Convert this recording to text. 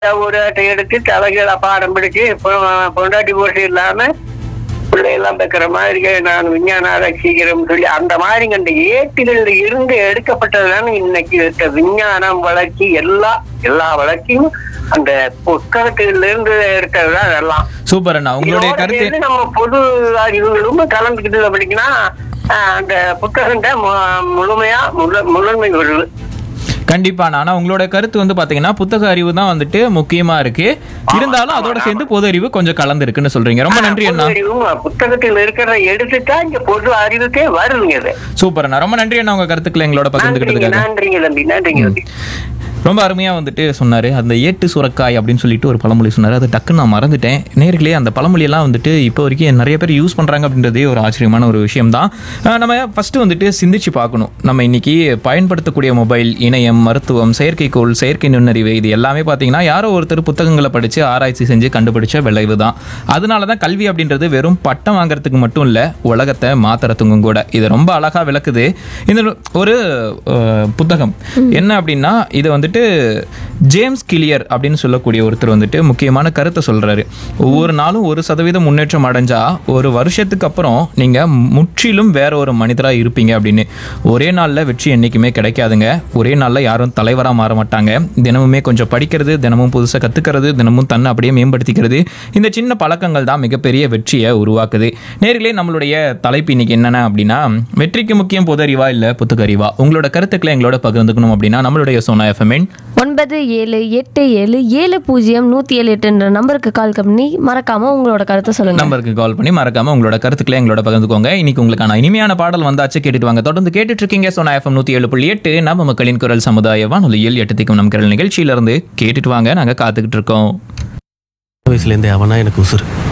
ஒரு அட்டை எடுத்து தலைகளை பாடம் பிடிச்சு பொ- பொண்டாட்டி போட்டு இல்லாம பிள்ளையெல்லாம் பெக்கிற மாதிரி நான் விஞ்ஞான ஆராய்ச்சிக்கிறோம் சொல்லி அந்த மாதிரி அந்த ஏட்டுகள்ல இருந்து எடுக்கப்பட்டதுதானே இன்னைக்கு இருக்க விஞ்ஞானம் வளர்ச்சி எல்லா எல்லா வளர்ச்சியும் அந்த புத்தகத்தில இருந்து இருக்கிறதா அதெல்லாம் சூப்பர் அண்ணா உங்களுடைய இதோட கருத்து சேர்ந்து நம்ம பொது அறிவுகளும் கலந்துக்கிட்டு அப்படின்னா ஆஹ், அந்த புத்தகத்தை மு- முழுமையா முழு- முதன்மை வருது கண்டிப்பா ஆனா உங்களோட கருத்து வந்து பாத்தீங்கன்னா புத்தக அறிவு தான் வந்துட்டு முக்கியமா இருக்கு இருந்தாலும் அதோட சேர்ந்து பொது அறிவு கொஞ்சம் கலந்து இருக்குன்னு சொல்றீங்க ரொம்ப நன்றி அண்ணா பொது அறிவும் புத்தகத்தில் இருக்கிறத எடுத்துட்டா இங்க பொது அறிவுக்கே வருதுங்க இது சூப்பர் அண்ணா ரொம்ப நன்றி அண்ணா உங்க கருத்துக்களை எங்களோட நன்றிங்க பகிர்ந்துக்கிட்டதுக்காக நன்றிங்க தம்பி நன்றிங்க தம்பி ரொம்ப அருமையாக வந்துட்டு சொன்னார் அந்த ஏட்டு சுரக்காய் அப்படின்னு சொல்லிட்டு ஒரு பழமொழி சொன்னார் அது டக்குன்னு நான் மறந்துட்டேன் நேர்களே அந்த பழமொழியெல்லாம் வந்துட்டு இப்போ வரைக்கும் நிறைய பேர் யூஸ் பண்ணுறாங்க அப்படின்றதே ஒரு ஆச்சரியமான ஒரு விஷயம் தான் நம்ம ஃபஸ்ட்டு வந்துட்டு சிந்திச்சு பார்க்கணும் நம்ம இன்னைக்கு பயன்படுத்தக்கூடிய மொபைல் இணையம் மருத்துவம் செயற்கைக்கோள் செயற்கை நுண்ணறிவு இது எல்லாமே பார்த்தீங்கன்னா யாரோ ஒருத்தர் புத்தகங்களை படித்து ஆராய்ச்சி செஞ்சு கண்டுபிடிச்ச விளைவு தான் அதனால தான் கல்வி அப்படின்றது வெறும் பட்டம் வாங்குறதுக்கு மட்டும் இல்லை உலகத்தை மாத்துறதுக்கும் கூட இது ரொம்ப அழகாக விளக்குது இந்த ஒரு அஹ், புத்தகம் என்ன அப்படின்னா இது வந்துட்டு ஜேம்ஸ் கிளியர் அப்படின்னு சொல்லக்கூடிய ஒருத்தர் வந்துட்டு முக்கியமான கருத்தை சொல்றாரு ஒவ்வொரு நாளும் ஒரு சதவீதம் முன்னேற்றம் அடைஞ்சா ஒரு வருஷத்துக்கு அப்புறம் நீங்க முற்றிலும் வேற ஒரு மனிதரா இருப்பீங்க அப்படின்னு ஒரே நாள்ல வெற்றி என்னைக்குமே கிடைக்காதுங்க ஒரே நாள்ல யாரும் தலைவரா மாற மாட்டாங்க தினமுமே கொஞ்சம் படிக்கிறது தினமும் புதுசா கத்துக்கிறது தினமும் தன்னை அப்படியே மேம்படுத்திக்கிறது இந்த சின்ன பழக்கங்கள் தான் மிகப்பெரிய வெற்றியை உருவாக்குது நேர்களே நம்மளுடைய தலைப்பு இன்னைக்கு என்னென்ன அப்படின்னா வெற்றிக்கு முக்கியம் பொது அறிவா இல்ல புத்தக அறிவா உங்களோட கருத்துக்களை எங்களோட பகிர்ந்துக்கணும் அப்படின்னா நம்மளுடைய சோனா எஃப்எம்என் ஒன்பது ஏழு எட்டு ஏழு ஏழு பூஜ்ஜியம் நூற்றி ஏழு எட்டுன்ற நம்பருக்கு கால் பண்ணி மறக்காம உங்களோட கருத்தை சொல்லுங்க நம்பருக்கு கால் பண்ணி மறக்காம உங்களோட கருத்துக்களை எங்களோட பகிர்ந்துக்கோங்க இன்னைக்கு உங்களுக்கான இனிமையான பாடல் வந்தாச்சு கேட்டுட்டு வாங்க தொடர்ந்து கேட்டுட்டு இருக்கீங்க சோனா எஃப்எம் நூத்தி ஏழு புள்ளி எட்டு நம்ம மக்களின் குரல் சமுதாய வானொலியில் எட்டு திக்கும் நம் குரல் நிகழ்ச்சியில இருந்து கேட்டுட்டு வாங்க நாங்க காத்துக்கிட்டு இருக்கோம் வயசுலேருந்தே அவனா எனக்கு உசுறு